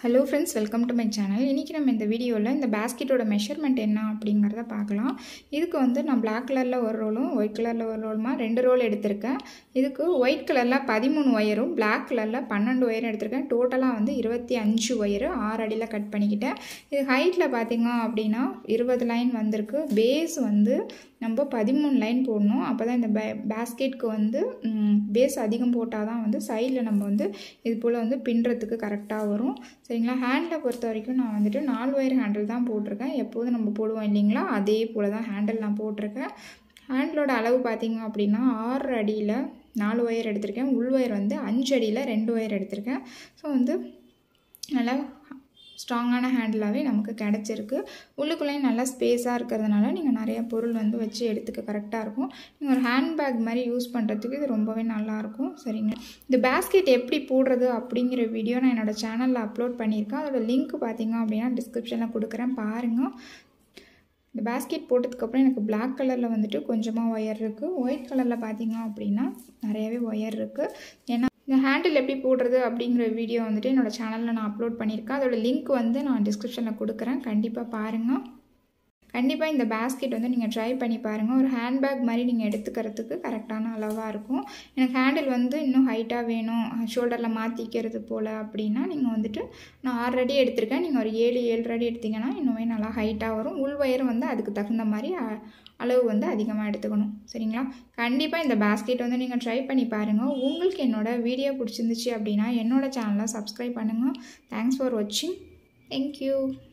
hello friends welcome to my channel இன்றைக்கி நம்ம இந்த வீடியோவில் இந்த பேஸ்கெட்டோட மெஷர்மெண்ட் என்ன அப்படிங்கிறத பார்க்கலாம் இதுக்கு வந்து நான் Black கலரில் ஒரு ரோலும் ஒயிட் கலரில் ஒரு ரோலுமா ரெண்டு ரோல் எடுத்திருக்கேன் இதுக்கு ஒயிட் கலரில் பதிமூணு ஒயரும் Black கலரில் பன்னெண்டு ஒயரும் எடுத்திருக்கேன் டோட்டலாக வந்து இருபத்தி அஞ்சு ஒயரு ஆறு அடியில் கட் பண்ணிக்கிட்டேன் இது ஹைட்டில் பார்த்தீங்க அப்படின்னா இருபது லைன் வந்திருக்கு பேஸ் வந்து நம்ம பதிமூணு லைன் போடணும் அப்போ தான் இந்த பே பேஸ்கெட்க்கு வந்து பேஸ் அதிகம் போட்டால் தான் வந்து சைடில் நம்ம வந்து இது போல் வந்து பின்னுறதுக்கு கரெக்டாக வரும் சரிங்களா ஹேண்டில் பொறுத்த வரைக்கும் நான் வந்துட்டு நாலு ஒயர் ஹேண்டில் தான் போட்டிருக்கேன் எப்போதும் நம்ம போடுவோம் இல்லைங்களா அதே போல் தான் ஹேண்டில் நான் போட்டிருக்கேன் ஹேண்டிலோட அளவு பார்த்தீங்க அப்படின்னா ஆறு அடியில் நாலு ஒயர் எடுத்திருக்கேன் உள் ஒயர் வந்து அஞ்சு அடியில் ரெண்டு ஒயர் எடுத்திருக்கேன் ஸோ வந்து நல்லா ஸ்ட்ராங்கான ஹேண்டிலாகவே நமக்கு கிடச்சிருக்கு உள்ளுக்குள்ளேயும் நல்லா ஸ்பேஸாக இருக்கிறதுனால நீங்கள் நிறைய பொருள் வந்து வச்சு எடுத்துக்க கரெக்டாக இருக்கும் நீங்கள் ஒரு ஹேண்ட்பேக் மாதிரி யூஸ் பண்ணுறதுக்கு இது ரொம்பவே நல்லாயிருக்கும் சரிங்க இந்த பேஸ்கெட் எப்படி போடுறது அப்படிங்கிற வீடியோ நான் என்னோடய சேனலில் அப்லோட் பண்ணியிருக்கேன் அதோட லிங்க் பார்த்தீங்க அப்படின்னா டிஸ்கிரிப்ஷனில் கொடுக்குறேன் பாருங்கள் இந்த பேஸ்கெட் போட்டதுக்கப்புறம் எனக்கு Black கலரில் வந்துட்டு கொஞ்சமாக ஒயர் இருக்குது ஒயிட் கலரில் பார்த்தீங்க அப்படின்னா நிறையவே ஒயர் இருக்குது ஏன்னா இந்த ஹேண்டில் எப்படி போடுறது அப்படிங்கிற வீடியோ வந்துட்டு என்னோடய சேனலில் நான் அப்லோட் பண்ணியிருக்கேன் அதோட லிங்க் வந்து நான் டிஸ்கிரிப்ஷனில் கொடுக்குறேன் கண்டிப்பாக பாருங்கள் கண்டிப்பாக இந்த பேஸ்கெட் வந்து நீங்கள் ட்ரை பண்ணி பாருங்கள் ஒரு ஹேண்ட்பேக் மாதிரி நீங்கள் எடுத்துக்கிறதுக்கு கரெக்டான அளவாக இருக்கும் எனக்கு ஹேண்டில் வந்து இன்னும் ஹைட்டாக வேணும் ஷோல்டரில் மாற்றிக்கிறது போல் அப்படின்னா நீங்கள் வந்துட்டு நான் ஆறு அடி எடுத்திருக்கேன் நீங்கள் ஒரு ஏழு ஏழு அடி எடுத்திங்கன்னா இன்னுமே நல்லா ஹைட்டாக வரும் உள் வயர் வந்து அதுக்கு தகுந்த மாதிரி அளவு வந்து அதிகமாக எடுத்துக்கணும் சரிங்களா கண்டிப்பாக இந்த பேஸ்கெட் வந்து நீங்கள் ட்ரை பண்ணி பாருங்கள் உங்களுக்கு என்னோடய வீடியோ பிடிச்சிருந்துச்சு அப்படின்னா என்னோடய சேனலை சப்ஸ்கிரைப் பண்ணுங்கள் தேங்க்ஸ் ஃபார் வாட்சிங் தேங்க்யூ